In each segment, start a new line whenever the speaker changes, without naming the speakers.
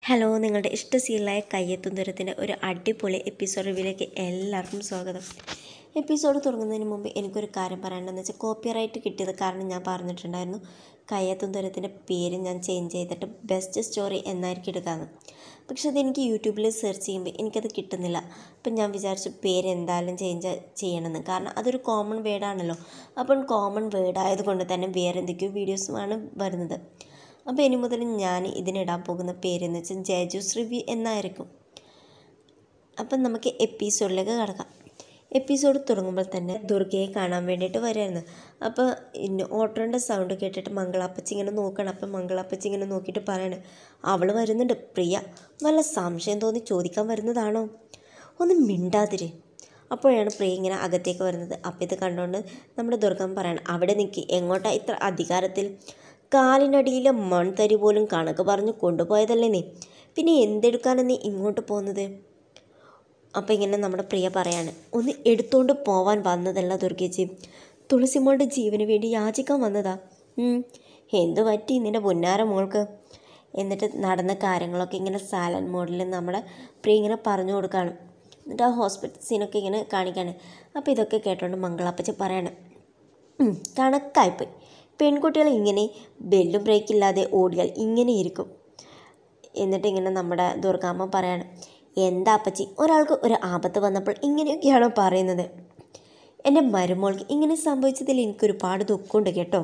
hello നിങ്ങളുടെ ഇഷ്ട സീരിയലായ കയ്യെത്തും ദൂരത്തിൻ്റെ ഒരു അടിപൊളി എപ്പിസോഡ് റിവ്യൂലേക്ക് എല്ലാവർക്കും സ്വാഗതം എപ്പിസോഡ് തുടങ്ങുന്നതിന് മുമ്പ് എനിക്കൊരു കാര്യം പറയാനുണ്ടെന്ന് വെച്ചാൽ കോപ്പി റൈറ്റ് കിട്ടിയത് കാരണം ഞാൻ പറഞ്ഞിട്ടുണ്ടായിരുന്നു കയ്യെത്തും ദൂരത്തിൻ്റെ പേര് ഞാൻ ചേഞ്ച് ചെയ്തിട്ട് ബെസ്റ്റ് സ്റ്റോറി എന്നായിരിക്കും എടുക്കാമെന്ന് പക്ഷെ അതെനിക്ക് യൂട്യൂബിൽ സെർച്ച് ചെയ്യുമ്പോൾ എനിക്കത് കിട്ടുന്നില്ല അപ്പം ഞാൻ വിചാരിച്ചു പേര് എന്തായാലും ചേഞ്ച് ചെയ്യണമെന്ന് കാരണം അതൊരു കോമൺ വേർഡാണല്ലോ അപ്പം കോമൺ വേർഡ് ആയതുകൊണ്ട് തന്നെ വേറെ എന്തൊക്കെയോ വീഡിയോസുമാണ് വരുന്നത് അപ്പോൾ ഇനി മുതൽ ഞാൻ ഇതിനിടാൻ പോകുന്ന പേരെന്ന് വെച്ചാൽ ജയജൂസ് റിവ്യൂ എന്നായിരിക്കും അപ്പം നമുക്ക് എപ്പിസോഡിലേക്ക് കടക്കാം എപ്പിസോഡ് തുടങ്ങുമ്പോൾ തന്നെ ദുർഗയെ കാണാൻ വേണ്ടിയിട്ട് വരുമായിരുന്നു അപ്പോൾ ഇന്ന് ഓട്ടോൻ്റെ സൗണ്ട് കേട്ടിട്ട് മംഗളാപ്പച്ചി ഇങ്ങനെ നോക്കണം അപ്പം മംഗളാപ്പച്ചി ഇങ്ങനെ നോക്കിയിട്ട് പറയാണ് അവൾ വരുന്നുണ്ട് പ്രിയ വല്ല സംശയം തോന്നി ചോദിക്കാൻ വരുന്നതാണോ ഒന്ന് മിണ്ടാതിര് അപ്പോഴാണ് പ്രിയ ഇങ്ങനെ അകത്തേക്ക് വരുന്നത് അപ്പോൾ ഇത് കണ്ടുകൊണ്ട് നമ്മുടെ ദുർഗം പറയണം അവിടെ നിൽക്കി എങ്ങോട്ടാ ഇത്ര അധികാരത്തിൽ കാലിനടിയിലെ മൺതരി പോലും കണക്ക് പറഞ്ഞ് കൊണ്ടുപോയതല്ലേ നീ പിന്നെ എന്തെടുക്കാനാണ് നീ ഇങ്ങോട്ട് പോകുന്നത് അപ്പോൾ ഇങ്ങനെ നമ്മുടെ പ്രിയ പറയാണ് ഒന്ന് എടുത്തുകൊണ്ട് പോവാൻ വന്നതല്ല ദുർഗേച്ചി തുളസിമോളുടെ ജീവന് വേണ്ടി യാചിക്കാൻ വന്നതാ ഉം, എന്തു പറ്റി നിൻ്റെ പുന്നാര മോൾക്ക് എന്നിട്ട് നടന്ന കാര്യങ്ങളൊക്കെ ഇങ്ങനെ സാലൻ മോഡിൽ നമ്മുടെ പ്രിയ ഇങ്ങനെ പറഞ്ഞു കൊടുക്കുകയാണ് എന്നിട്ട് ആ ഹോസ്പിറ്റൽ സീനൊക്കെ ഇങ്ങനെ കാണിക്കുകയാണ് അപ്പോൾ ഇതൊക്കെ കേട്ടോണ്ട് മംഗളാപ്പച്ചി പറയാണ് ഉം, കണക്കായിപ്പോയി പെൺകുട്ടികൾ ഇങ്ങനെ ബെല്ലും ബ്രേക്ക് ഇല്ലാതെ ഓടിയാൽ ഇങ്ങനെ ഇരിക്കും എന്നിട്ട് ഇങ്ങനെ നമ്മുടെ ദുർഗാമ്മ പറയാണ് എന്താ അപ്പച്ചി ഒരാൾക്ക് ഒരു ആപത്ത് വന്നപ്പോൾ ഇങ്ങനെയൊക്കെയാണോ പറയുന്നത് എൻ്റെ മരുമോൾക്ക് ഇങ്ങനെ സംഭവിച്ചതിൽ എനിക്കൊരുപാട് ദുഃഖമുണ്ട് കേട്ടോ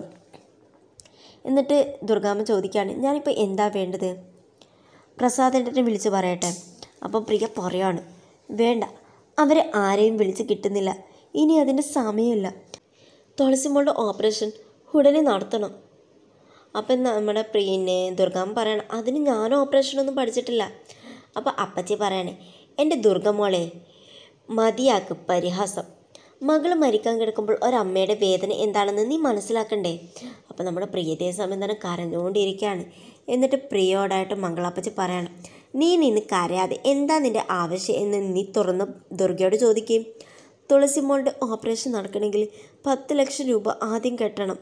എന്നിട്ട് ദുർഗാമ്മ ചോദിക്കുകയാണ് ഞാനിപ്പോൾ എന്താ വേണ്ടത് പ്രസാദേട്ടനെ വിളിച്ച് പറയട്ടെ അപ്പോൾ പ്രിയ പറയാണ് വേണ്ട അവരെ ആരെയും വിളിച്ച് കിട്ടുന്നില്ല ഇനി അതിൻ്റെ സമയമില്ല തുളസിമോളുടെ ഓപ്പറേഷൻ ഉടനെ നടത്തണം അപ്പം നമ്മുടെ പ്രിയനെ ദുർഗാമ്മ പറയണം അതിന് ഞാൻ ഓപ്പറേഷനൊന്നും പഠിച്ചിട്ടില്ല അപ്പോൾ അപ്പച്ചി പറയണേ എൻ്റെ ദുർഗമോളെ മതിയാക്ക് പരിഹാസം മകൾ മരിക്കാൻ കിടക്കുമ്പോൾ ഒരമ്മയുടെ വേദന എന്താണെന്ന് നീ മനസ്സിലാക്കണ്ടേ അപ്പോൾ നമ്മുടെ പ്രിയതേ സമയം തന്നെ കരഞ്ഞുകൊണ്ടിരിക്കുകയാണ് എന്നിട്ട് പ്രിയോടായിട്ട് മംഗളാപ്പച്ചി പറയണം നീ നിന്ന് കരയാതെ എന്താ നിൻ്റെ ആവശ്യം എന്ന് നീ തുറന്ന് ദുർഗയോട് ചോദിക്കുകയും തുളസിമോളുടെ ഓപ്പറേഷൻ നടക്കണമെങ്കിൽ പത്ത് ലക്ഷം രൂപ ആദ്യം കെട്ടണം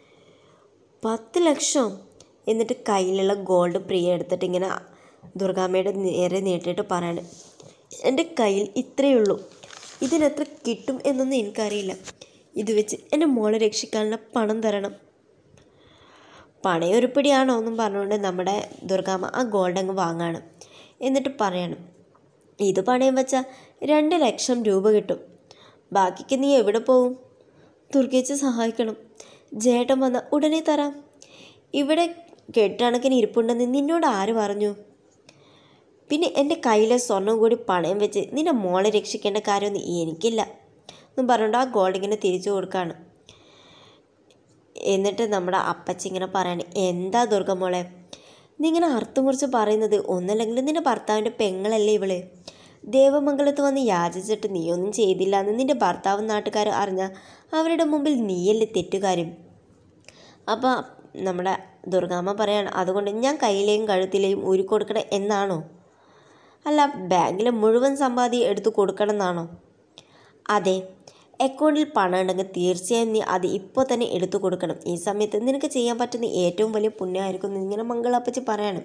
പത്ത് ലക്ഷം എന്നിട്ട് കയ്യിലുള്ള ഗോൾഡ് പ്രിയ എടുത്തിട്ട് ഇങ്ങനെ ദുർഗാമ്മയുടെ നേരെ നീട്ടിയിട്ട് പറയാണ് എൻ്റെ കയ്യിൽ ഇത്രയേ ഉള്ളൂ ഇതിനെത്ര കിട്ടും എന്നൊന്നും എനിക്കറിയില്ല ഇത് വെച്ച് എൻ്റെ മോളെ രക്ഷിക്കാനുള്ള പണം തരണം പണയൊരുപ്പിടിയാണോ എന്നും പറഞ്ഞുകൊണ്ട് നമ്മുടെ ദുർഗാമ്മ ആ ഗോൾഡ് അങ്ങ് വാങ്ങാണ് എന്നിട്ട് പറയണം ഇത് പണയം വെച്ചാൽ രണ്ട് ലക്ഷം രൂപ കിട്ടും ബാക്കിക്ക് നീ എവിടെ പോവും ദുർഗേച്ച് സഹായിക്കണം ജേട്ടൻ വന്ന ഉടനെ തരാം ഇവിടെ കെട്ടണക്കിന് ഇരിപ്പുണ്ടെന്ന് നിന്നോട് ആര് പറഞ്ഞു പിന്നെ എൻ്റെ കയ്യിലെ സ്വർണം കൂടി പണയം വെച്ച് നിന്റെ മോളെ രക്ഷിക്കേണ്ട കാര്യമൊന്നും എനിക്കില്ല എന്നും പറഞ്ഞുകൊണ്ട് ആ ഗോൾഡ് ഇങ്ങനെ തിരിച്ചു കൊടുക്കുകയാണ് എന്നിട്ട് നമ്മുടെ അപ്പച്ചി ഇങ്ങനെ പറയണേ എന്താ ദുർഗമോളെ നീ ഇങ്ങനെ അർത്ഥം കുറിച്ച് പറയുന്നത് ഒന്നല്ലെങ്കിൽ നിന്റെ ഭർത്താവിൻ്റെ പെങ്ങളല്ലേ ഇവള് ദേവമംഗലത്ത് വന്ന് യാചിച്ചിട്ട് നീയൊന്നും ചെയ്തില്ല എന്ന് നിന്റെ ഭർത്താവും നാട്ടുകാരും അറിഞ്ഞാൽ അവരുടെ മുമ്പിൽ നീയല്ലേ തെറ്റുകാരും അപ്പോൾ നമ്മുടെ ദുർഗാമ്മ പറയാണ് അതുകൊണ്ട് ഞാൻ കയ്യിലെയും കഴുത്തിലെയും ഊരിക്കൊടുക്കണം എന്നാണോ അല്ല ബാങ്കിലെ മുഴുവൻ സമ്പാദ്യം എടുത്തു കൊടുക്കണം എന്നാണോ അതെ അക്കൗണ്ടിൽ പണം ഉണ്ടെങ്കിൽ തീർച്ചയായും നീ അത് ഇപ്പോൾ തന്നെ എടുത്തു കൊടുക്കണം ഈ സമയത്ത് നിനക്ക് ചെയ്യാൻ പറ്റുന്ന ഏറ്റവും വലിയ പുണ്യമായിരിക്കും എന്ന് ഇങ്ങനെ മംഗളാപ്പച്ചി പറയണം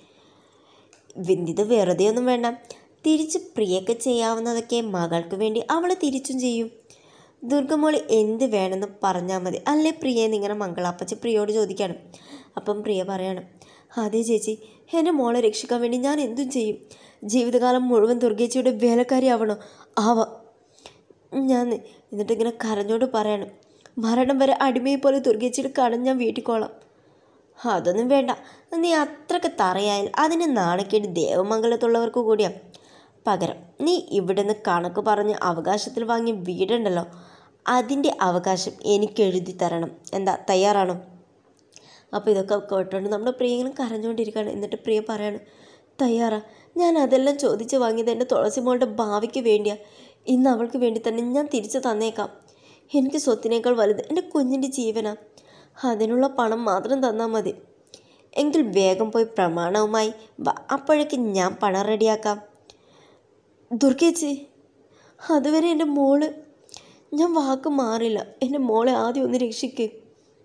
ഇത് വെറുതെ ഒന്നും വേണ്ട തിരിച്ച് പ്രിയക്ക് ചെയ്യാവുന്നതൊക്കെ മകൾക്ക് വേണ്ടി അവൾ തിരിച്ചും ചെയ്യും ദുർഗമോളി എന്ത് വേണമെന്ന് പറഞ്ഞാൽ മതി അല്ലേ പ്രിയെ നിങ്ങനെ മംഗളാപ്പച്ചി പ്രിയോട് ചോദിക്കണം അപ്പം പ്രിയ പറയണം അതെ ചേച്ചി എൻ്റെ മോളെ രക്ഷിക്കാൻ വേണ്ടി ഞാൻ എന്തും ചെയ്യും ജീവിതകാലം മുഴുവൻ ദുർഗേച്ചിയുടെ വേലക്കാരിയാവണോ ആവാം ഞാൻ എന്നിട്ട് ഇങ്ങനെ കരഞ്ഞോണ്ട് പറയണം മരണം വരെ അടിമയെ പോലെ ദുർഗേച്ചിയുടെ കടം ഞാൻ വീട്ടിക്കോളാം അതൊന്നും വേണ്ട നീ അത്രക്ക് തറയായാൽ അതിന് നാണക്കേട് ദേവമംഗലത്തുള്ളവർക്ക് കൂടിയാ പകരം നീ ഇവിടുന്ന് കണക്ക് പറഞ്ഞ് അവകാശത്തിൽ വാങ്ങിയ വീടുണ്ടല്ലോ അതിൻ്റെ അവകാശം എനിക്ക് എഴുതി തരണം എന്താ തയ്യാറാണോ അപ്പോൾ ഇതൊക്കെ കേട്ടോണ്ട് നമ്മുടെ പ്രിയ ഇങ്ങനെ കരഞ്ഞുകൊണ്ടിരിക്കുകയാണ് എന്നിട്ട് പ്രിയ പറയാണ് തയ്യാറാ ഞാൻ അതെല്ലാം ചോദിച്ച് വാങ്ങിയത് എൻ്റെ തുളസി മോളുടെ ഭാവിക്ക് വേണ്ടിയാ ഇന്ന് അവൾക്ക് വേണ്ടി തന്നെ ഞാൻ തിരിച്ചു തന്നേക്കാം എനിക്ക് സ്വത്തിനേക്കാൾ വലുത് എൻ്റെ കുഞ്ഞിൻ്റെ ജീവനാ അതിനുള്ള പണം മാത്രം തന്നാൽ മതി എങ്കിൽ വേഗം പോയി പ്രമാണവുമായി വാ അപ്പോഴേക്ക് ഞാൻ പണം റെഡിയാക്കാം ദുർഗേച്ചി അതുവരെ എൻ്റെ മോള് ഞാൻ വാക്ക് മാറില്ല എൻ്റെ മോളെ ആദ്യം ഒന്ന് രക്ഷിക്ക്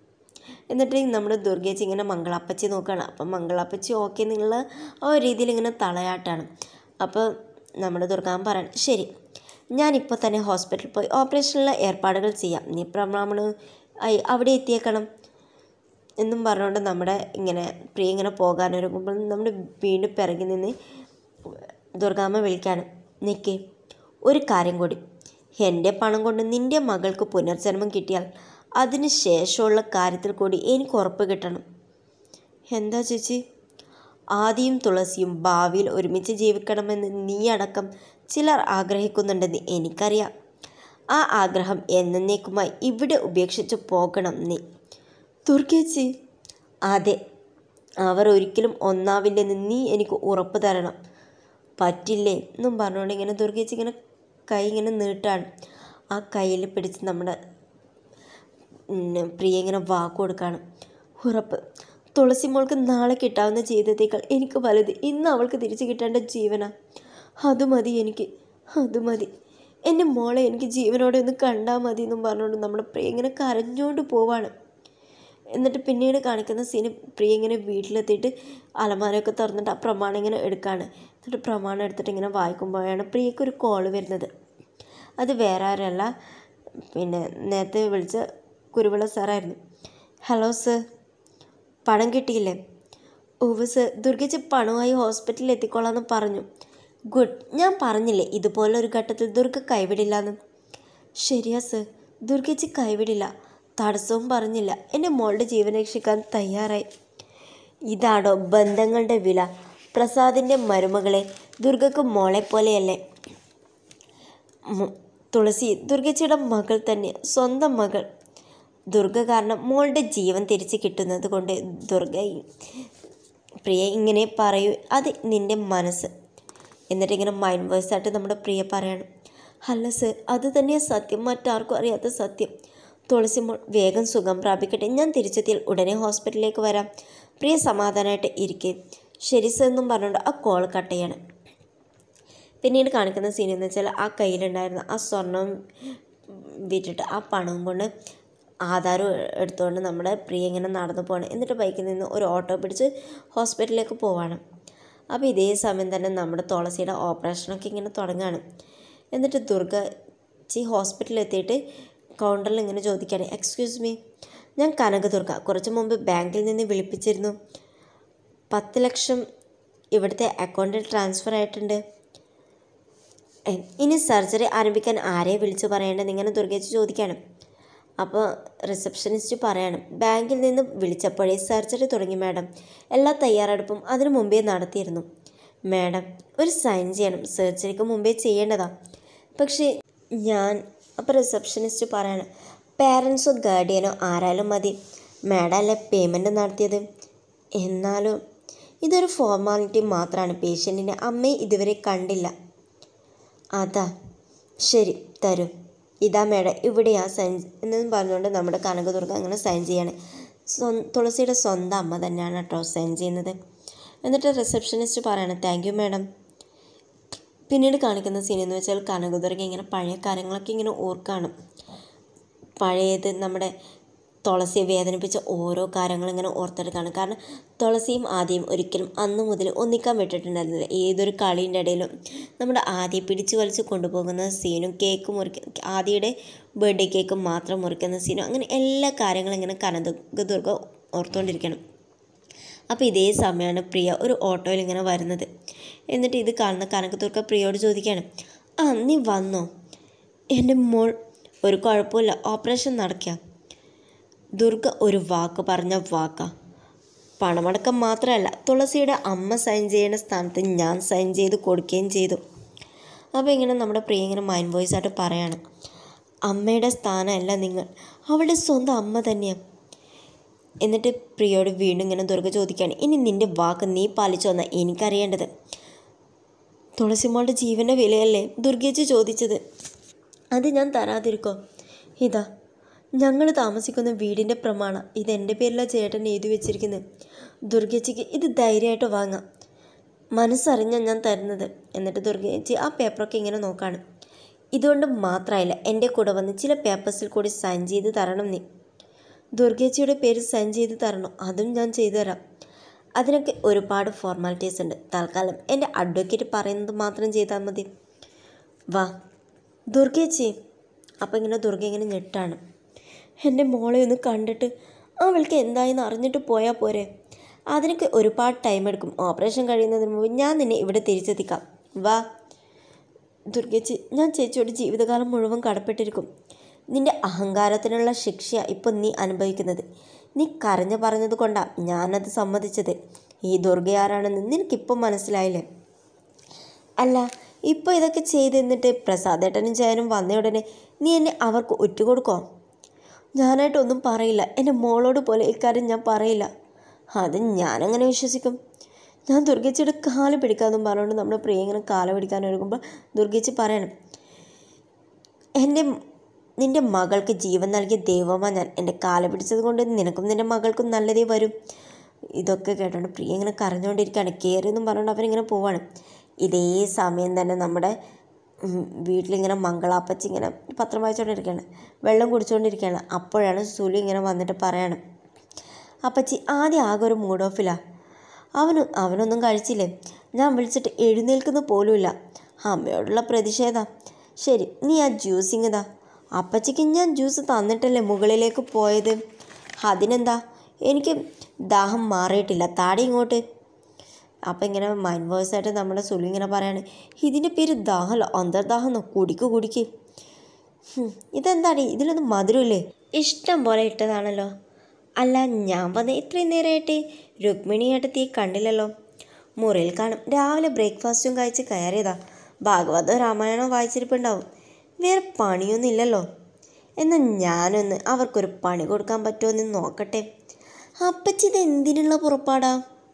എന്നിട്ട് നമ്മുടെ ദുർഗേച്ചി ഇങ്ങനെ മംഗളപ്പച്ചി നോക്കുകയാണ് അപ്പം മംഗളപ്പച്ചി ഓക്കെ എന്നുള്ള ആ ഒരു രീതിയിൽ ഇങ്ങനെ തളയാട്ടാണ് അപ്പോൾ നമ്മുടെ ദുർഗാൻ പറയാൻ ശരി ഞാനിപ്പോൾ തന്നെ ഹോസ്പിറ്റലിൽ പോയി ഓപ്പറേഷനുള്ള ഏർപ്പാടുകൾ ചെയ്യാം നീ പ്രമാണ അവിടെ എത്തിയേക്കണം എന്നും പറഞ്ഞുകൊണ്ട് നമ്മുടെ ഇങ്ങനെ പ്രിയ ഇങ്ങനെ പോകാനൊരുങ്ങുമ്പോൾ നമ്മുടെ വീണ്ടും പിറകി നിന്ന് ദുർഗാമ്മ വിളിക്കാണ് നിൽക്കേ ഒരു കാര്യം കൂടി എൻ്റെ പണം കൊണ്ട് നിൻ്റെ മകൾക്ക് പുനർജന്മം കിട്ടിയാൽ അതിന് ശേഷമുള്ള കാര്യത്തിൽ കൂടി എനിക്ക് ഉറപ്പ് കിട്ടണം എന്താ ചേച്ചി ആദിയും തുളസിയും ഭാവിയിൽ ഒരുമിച്ച് ജീവിക്കണമെന്ന് നീ അടക്കം ചിലർ ആഗ്രഹിക്കുന്നുണ്ടെന്ന് എനിക്കറിയാം ആ ആഗ്രഹം എന്നേക്കുമായി ഇവിടെ ഉപേക്ഷിച്ച് പോകണം നീ ദുർഗേച്ചി അതെ അവർ ഒരിക്കലും ഒന്നാവില്ലെന്ന് നീ എനിക്ക് ഉറപ്പ് തരണം പറ്റില്ലേ എന്നും പറഞ്ഞുകൊണ്ട് ഇങ്ങനെ ദുർഗേച്ചി ഇങ്ങനെ കൈ ഇങ്ങനെ നീട്ടാണ് ആ കയ്യിൽ പിടിച്ച് നമ്മുടെ ഉം, പ്രിയ ഇങ്ങനെ വാക്ക് കൊടുക്കുകയാണ് ഉറപ്പ് തുളസി മോൾക്ക് നാളെ കിട്ടാവുന്ന ജീവിതത്തേക്കാൾ എനിക്ക് വലുത് ഇന്ന് അവൾക്ക് തിരിച്ചു കിട്ടേണ്ട ജീവനാ അത് മതി എനിക്ക് അത് മതി എൻ്റെ മോളെ എനിക്ക് ജീവനോടെ ഒന്ന് കണ്ടാൽ മതി എന്നും പറഞ്ഞുകൊണ്ട് നമ്മുടെ പ്രിയ ഇങ്ങനെ കരഞ്ഞുകൊണ്ട് പോവാണ് എന്നിട്ട് പിന്നീട് കാണിക്കുന്ന സീന് പ്രിയ ഇങ്ങനെ വീട്ടിലെത്തിയിട്ട് അലമാരയൊക്കെ തുറന്നിട്ട് ആ പ്രമാണം ഇങ്ങനെ എടുക്കുകയാണ് എന്നിട്ട് പ്രമാണം എടുത്തിട്ട് ഇങ്ങനെ വായിക്കുമ്പോഴാണ് പ്രിയക്ക് ഒരു കോള് വരുന്നത് അത് വേറെ ആരല്ല പിന്നെ നേരത്തെ വിളിച്ച കുരുവിള സാറായിരുന്നു ഹലോ സർ പണം കിട്ടിയില്ലേ ഉവ് സർ ദുർഗച്ച് പണമായി ഹോസ്പിറ്റലിൽ എത്തിക്കോളാമെന്ന് പറഞ്ഞു ഗുഡ് ഞാൻ പറഞ്ഞില്ലേ ഇതുപോലെ ഒരു ഘട്ടത്തിൽ ദുർഗ കൈവിടില്ലാന്ന് ശരിയാ സർ ദുർഗച്ച് കൈവിടില്ല തടസ്സവും പറഞ്ഞില്ല എൻ്റെ മോളുടെ ജീവൻ രക്ഷിക്കാൻ തയ്യാറായി ഇതാണോ ബന്ധങ്ങളുടെ വില പ്രസാദിൻ്റെ മരുമകളെ ദുർഗക്ക് മോളെ പോലെയല്ലേ മു- തുളസി ദുർഗച്ചിയുടെ മകൾ തന്നെ സ്വന്തം മകൾ ദുർഗ കാരണം മോളുടെ ജീവൻ തിരിച്ചു കിട്ടുന്നത് കൊണ്ട് ദുർഗ ഈ- പ്രിയ ഇങ്ങനെ പറയൂ അത് നിൻ്റെ മനസ്സ് എന്നിട്ട് ഇങ്ങനെ മൈൻഡ് വോയിസ് ആയിട്ട് നമ്മുടെ പ്രിയ പറയണം അല്ല സർ അത് തന്നെയാ സത്യം മറ്റാർക്കും അറിയാത്ത സത്യം തുളസി മോൾ വേഗം സുഖം പ്രാപിക്കട്ടെ ഞാൻ തിരിച്ചെത്തിയാൽ ഉടനെ ഹോസ്പിറ്റലിലേക്ക് വരാം പ്രിയ സമാധാനമായിട്ട് ഇരിക്കെ ശരി സർ എന്നും പറഞ്ഞുകൊണ്ട് ആ കോൾ കട്ട് ചെയ്യണം പിന്നീട് കാണിക്കുന്ന സീൻ എന്ന് വെച്ചാൽ ആ കയ്യിലുണ്ടായിരുന്ന ആ സ്വർണം വിറ്റിട്ട് ആ പണവും കൊണ്ട് ആധാരം എടുത്തുകൊണ്ട് നമ്മുടെ പ്രിയ ഇങ്ങനെ നടന്നു പോകണം എന്നിട്ട് ബൈക്കിൽ നിന്ന് ഒരു ഓട്ടോ പിടിച്ച് ഹോസ്പിറ്റലിലേക്ക് പോവാണ് അപ്പോൾ ഇതേ സമയം തന്നെ നമ്മുടെ തുളസിയുടെ ഓപ്പറേഷനൊക്കെ ഇങ്ങനെ തുടങ്ങുകയാണ് എന്നിട്ട് ദുർഗ ചി ഹോസ്പിറ്റലിൽ എത്തിയിട്ട് കൗണ്ടറിൽ ഇങ്ങനെ ചോദിക്കുകയാണ് എക്സ്ക്യൂസ് മീ ഞാൻ കനകദുർഗ കുറച്ച് മുമ്പ് ബാങ്കിൽ നിന്ന് വിളിപ്പിച്ചിരുന്നു പത്ത് ലക്ഷം ഇവിടുത്തെ അക്കൗണ്ടിൽ ട്രാൻസ്ഫർ ആയിട്ടുണ്ട് ഏ, ഇനി സർജറി ആരംഭിക്കാൻ ആരെ വിളിച്ചു പറയേണ്ടത് ഇങ്ങനെ ദുർഗേച്ച് ചോദിക്കാണ് അപ്പോൾ റിസപ്ഷനിസ്റ്റ് പറയാണ് ബാങ്കിൽ നിന്ന് വിളിച്ചപ്പോഴേ സർജറി തുടങ്ങി മാഡം എല്ലാ തയ്യാറെടുപ്പും അതിനു മുമ്പേ നടത്തിയിരുന്നു മാഡം ഒരു സൈൻ ചെയ്യണം സർജറിക്ക് മുമ്പേ ചെയ്യേണ്ടതാ പക്ഷേ ഞാൻ അപ്പോൾ റിസപ്ഷനിസ്റ്റ് പറയാണ് പാരൻസോ ഗാർഡിയനോ ആരായാലും മതി മാഡം അല്ലേ പേയ്മെൻറ്റ് നടത്തിയത് എന്നാലും ഇതൊരു ഫോർമാലിറ്റി മാത്രമാണ് പേഷ്യൻറ്റിനെ അമ്മയെ ഇതുവരെ കണ്ടില്ല അതാ ശരി തരൂ ഇതാ മേഡം ഇവിടെയാ സൈൻ എന്നും പറഞ്ഞുകൊണ്ട് നമ്മുടെ കനകദുർഗ അങ്ങനെ സൈൻ ചെയ്യാണ് സ്വ തുളസിയുടെ സ്വന്തം അമ്മ തന്നെയാണ് കേട്ടോ സൈൻ ചെയ്യുന്നത് എന്നിട്ട് റിസപ്ഷനിസ്റ്റ് പറയണം താങ്ക് യു മാഡം പിന്നീട് കാണിക്കുന്ന സീൻ എന്ന് വെച്ചാൽ കനകദുർഗ ഇങ്ങനെ പഴയ കാര്യങ്ങളൊക്കെ ഇങ്ങനെ ഓർക്കാണ് പഴയത് നമ്മുടെ തുളസിയെ വേദനിപ്പിച്ച ഓരോ കാര്യങ്ങളും ഇങ്ങനെ ഓർത്തെടുക്കുകയാണ് കാരണം തുളസിയും ആദ്യം ഒരിക്കലും അന്ന് മുതൽ ഒന്നിക്കാൻ വിട്ടിട്ടുണ്ടായിരുന്നില്ല ഏതൊരു കളീൻ്റെ ഇടയിലും നമ്മുടെ ആദ്യം പിടിച്ചു വലിച്ച് കൊണ്ടുപോകുന്ന സീനും കേക്ക് മുറിക്ക ആദിയുടെ ബർത്ത്ഡേ കേക്ക് മാത്രം മുറിക്കുന്ന സീനും അങ്ങനെ എല്ലാ കാര്യങ്ങളും ഇങ്ങനെ കനകദുർഗ ഓർത്തുകൊണ്ടിരിക്കണം അപ്പോൾ ഇതേ സമയമാണ് പ്രിയ ഒരു ഓട്ടോയിൽ ഇങ്ങനെ വരുന്നത് എന്നിട്ട് ഇത് കാണുന്ന കനകദുർഗ പ്രിയയോട് ചോദിക്കുകയാണ് ആ നീ വന്നോ എൻ്റെ മോൾ ഒരു കുഴപ്പമില്ല ഓപ്പറേഷൻ നടക്കാം ദുർഗ ഒരു വാക്ക് പറഞ്ഞ വാക്കാ പണമടക്കം മാത്രമല്ല തുളസിയുടെ അമ്മ സൈൻ ചെയ്യുന്ന സ്ഥാനത്ത് ഞാൻ സൈൻ ചെയ്ത് കൊടുക്കുകയും ചെയ്തു അപ്പോൾ ഇങ്ങനെ നമ്മുടെ പ്രിയ ഇങ്ങനെ മൈൻഡ് വോയിസ് ആയിട്ട് പറയാണ് അമ്മയുടെ സ്ഥാനമല്ല നിങ്ങൾ അവളുടെ സ്വന്തം അമ്മ തന്നെയാണ് എന്നിട്ട് പ്രിയോട് വീണ്ടും ഇങ്ങനെ ദുർഗ ചോദിക്കുകയാണ് ഇനി നിൻ്റെ വാക്ക് നീ പാലിച്ചു വന്നാൽ എനിക്കറിയേണ്ടത് തുളസിമോളുടെ ജീവൻ്റെ വിലയല്ലേ ദുർഗേച്ചി ചോദിച്ചത് അത് ഞാൻ തരാതിരിക്കോ ഇതാ ഞങ്ങൾ താമസിക്കുന്ന വീടിൻ്റെ പ്രമാണം ഇത് എൻ്റെ പേരിലാണ് ചേട്ടൻ എഴുതി വെച്ചിരിക്കുന്നത് ദുർഗേച്ചിക്ക് ഇത് ധൈര്യമായിട്ട് വാങ്ങാം മനസ്സറിഞ്ഞാണ് ഞാൻ തരുന്നത് എന്നിട്ട് ദുർഗേച്ചി ആ പേപ്പറൊക്കെ ഇങ്ങനെ നോക്കാണ് ഇതുകൊണ്ട് മാത്രമായില്ല എൻ്റെ കൂടെ വന്ന് ചില പേപ്പേഴ്സിൽ കൂടി സൈൻ ചെയ്ത് തരണം നീ ദുർഗേച്ചിയുടെ പേര് സൈൻ ചെയ്ത് തരണം അതും ഞാൻ ചെയ്തു തരാം അതിനൊക്കെ ഒരുപാട് ഫോർമാലിറ്റീസ് ഉണ്ട് തൽക്കാലം എൻ്റെ അഡ്വക്കേറ്റ് പറയുന്നത് മാത്രം ചെയ്താൽ മതി വാ ദുർഗേച്ചി അപ്പം ഇങ്ങനെ ദുർഗ ഇങ്ങനെ ഞെട്ടാണ് എൻ്റെ മോളെ ഒന്ന് കണ്ടിട്ട് അവൾക്ക് എന്തായെന്ന് അറിഞ്ഞിട്ട് പോയാൽ പോരെ അതിനൊക്കെ ഒരുപാട് ടൈം എടുക്കും ഓപ്പറേഷൻ കഴിയുന്നതിന് മുമ്പ് ഞാൻ നിന്നെ ഇവിടെ തിരിച്ചെത്തിക്കാം വാ ദുർഗേച്ചി ഞാൻ ചേച്ചിയോട് ജീവിതകാലം മുഴുവൻ കടപ്പെട്ടിരിക്കും നിന്റെ അഹങ്കാരത്തിനുള്ള ശിക്ഷ ഇപ്പം നീ അനുഭവിക്കുന്നത് നീ കരഞ്ഞു പറഞ്ഞത് കൊണ്ടാണ് ഞാനത് സമ്മതിച്ചത് ഈ ദുർഗ ആരാണെന്ന് നിനക്കിപ്പം മനസ്സിലായില്ലേ അല്ല ഇപ്പോൾ ഇതൊക്കെ ചെയ്ത് എന്നിട്ട് പ്രസാദേട്ടനും ജയനും വന്ന ഉടനെ നീ എന്നെ അവർക്ക് ഒറ്റുകൊടുക്കോ ഞാനായിട്ടൊന്നും പറയില്ല എൻ്റെ മോളോട് പോലെ ഇക്കാര്യം ഞാൻ പറയില്ല അത് ഞാനങ്ങനെ വിശ്വസിക്കും ഞാൻ ദുർഗച്ചിയുടെ കാല് പിടിക്കാമെന്നും പറഞ്ഞുകൊണ്ട് നമ്മുടെ പ്രിയ ഇങ്ങനെ കാല് പിടിക്കാൻ ഒരുങ്ങുമ്പോൾ ദുർഗച്ചി പറയണം എൻ്റെ നിൻ്റെ മകൾക്ക് ജീവൻ നൽകിയ ദൈവമാണ് ഞാൻ എൻ്റെ കാല് പിടിച്ചത് കൊണ്ട് നിനക്കും നിൻ്റെ മകൾക്കും നല്ലതേ വരും ഇതൊക്കെ കേട്ടോണ്ട് പ്രിയ ഇങ്ങനെ കരഞ്ഞുകൊണ്ടിരിക്കുകയാണ് കയറിയെന്നും പറഞ്ഞുകൊണ്ട് അവരിങ്ങനെ പോവാണ് ഇതേ സമയം തന്നെ നമ്മുടെ ഉം, വീട്ടിലിങ്ങനെ മംഗളാപ്പച്ചി ഇങ്ങനെ പത്രം വായിച്ചുകൊണ്ടിരിക്കുകയാണ് വെള്ളം കുടിച്ചുകൊണ്ടിരിക്കുകയാണ് അപ്പോഴാണ് സുലി ഇങ്ങനെ വന്നിട്ട് പറയണം അപ്പച്ചി ആദ്യം ആകെ ഒരു മൂഡ് ഓഫിലാ അവന് അവനൊന്നും കഴിച്ചില്ലേ ഞാൻ വിളിച്ചിട്ട് എഴുന്നേൽക്കുന്ന പോലുമില്ല അമ്മയോടുള്ള പ്രതിഷേധ ശരി നീ ആ ജ്യൂസിങ് ഇതാ അപ്പച്ചിക്ക് ഞാൻ ജ്യൂസ് തന്നിട്ടല്ലേ മുകളിലേക്ക് പോയത് അതിനെന്താ എനിക്ക് ദാഹം മാറിയിട്ടില്ല താടി ഇങ്ങോട്ട് അപ്പം ഇങ്ങനെ മൈൻഡ് വോയിസ് ആയിട്ട് നമ്മുടെ സുലി ഇങ്ങനെ പറയാണ് ഇതിൻ്റെ പേര് ദാഹമല്ല അന്തർദാഹം എന്നോ കുടിക്ക് കുടിക്ക് ഹും, ഇതെന്താടി ഇതിലൊന്നും മധുരമില്ലേ ഇഷ്ടം പോലെ ഇട്ടതാണല്ലോ അല്ല ഞാൻ വന്ന് ഇത്രയും നേരമായിട്ട് രുക്മിണി ഏട്ടത്തി കണ്ടില്ലല്ലോ മുറിയിൽ കാണും രാവിലെ ബ്രേക്ക്ഫാസ്റ്റും കഴിച്ച് കയറിയതാ ഭാഗവതോ രാമായണോ വായിച്ചിരിപ്പുണ്ടാവും വേറെ പണിയൊന്നും ഇല്ലല്ലോ എന്നാൽ ഞാനൊന്ന് അവർക്കൊരു പണി കൊടുക്കാൻ പറ്റുമോ എന്ന് നോക്കട്ടെ അപ്പച്ചി ഇത് എന്തിനുള്ള പുറപ്പാടാ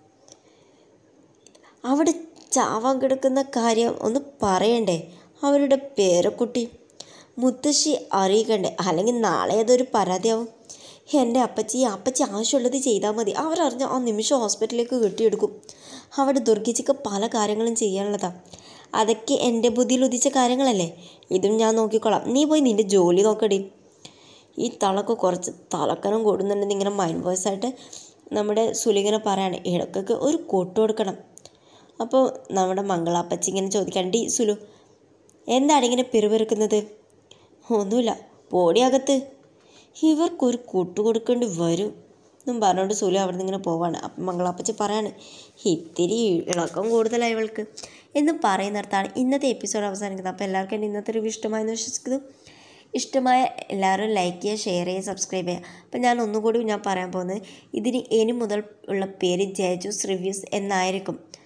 അവിടെ ചാവാൻ കിടക്കുന്ന കാര്യം ഒന്ന് പറയണ്ടേ അവരുടെ പേരക്കുട്ടി മുത്തശ്ശി അറിയിക്കണ്ടേ അല്ലെങ്കിൽ നാളെ അതൊരു പരാതിയാവും എൻ്റെ അപ്പച്ചി അപ്പച്ചി ആവശ്യമുള്ളത് ചെയ്താൽ മതി അവരറിഞ്ഞ ആ നിമിഷം ഹോസ്പിറ്റലിലേക്ക് കെട്ടിയെടുക്കും അവിടെ ദുർഗിച്ചിക്ക് പല കാര്യങ്ങളും ചെയ്യാനുള്ളതാണ് അതൊക്കെ എൻ്റെ ബുദ്ധിയിൽ ഉദിച്ച കാര്യങ്ങളല്ലേ ഇതും ഞാൻ നോക്കിക്കോളാം നീ പോയി നിൻ്റെ ജോലി നോക്കടി ഈ തളക്ക് കുറച്ച് തലക്കനം കൂടുന്നുണ്ടെന്ന് ഇങ്ങനെ മൈൻഡ് വോയിസ് ആയിട്ട് നമ്മുടെ സുലിങ്ങനെ പറയാണ് ഇടക്കൊക്കെ ഒരു കൊട്ട് കൊടുക്കണം അപ്പോൾ നമ്മുടെ മംഗളാപ്പച്ചി ഇങ്ങനെ ചോദിക്കാൻ ഡി സുലു എന്താണ് ഇങ്ങനെ പിറുപിറുക്കുന്നത് ഒന്നുമില്ല പോടിയകത്ത് ഇവർക്കൊരു കൂട്ടു കൊടുക്കേണ്ടി വരും എന്നും പറഞ്ഞുകൊണ്ട് സുലു അവിടെ നിന്ന് ഇങ്ങനെ പോവാണ് അപ്പം മംഗളാപ്പച്ചി പറയാണ് ഇത്തിരി ഇളക്കം കൂടുതലായി ഇവൾക്ക് എന്ന് പറയുന്നിടത്താണ് ഇന്നത്തെ എപ്പിസോഡ് അവസാനിക്കുന്നത് അപ്പോൾ എല്ലാവർക്കും എൻ്റെ ഇന്നത്തെ റിവ്യൂ ഇഷ്ടമായെന്ന് വിശ്വസിക്കുന്നു ഇഷ്ടമായ എല്ലാവരും ലൈക്ക് ചെയ്യുക ഷെയർ ചെയ്യുക സബ്സ്ക്രൈബ് ചെയ്യുക അപ്പം ഞാൻ ഒന്നുകൂടി ഞാൻ പറയാൻ പോകുന്നത് ഇതിന് ഇനി മുതൽ ഉള്ള പേര് ജയജൂസ് റിവ്യൂസ് എന്നായിരിക്കും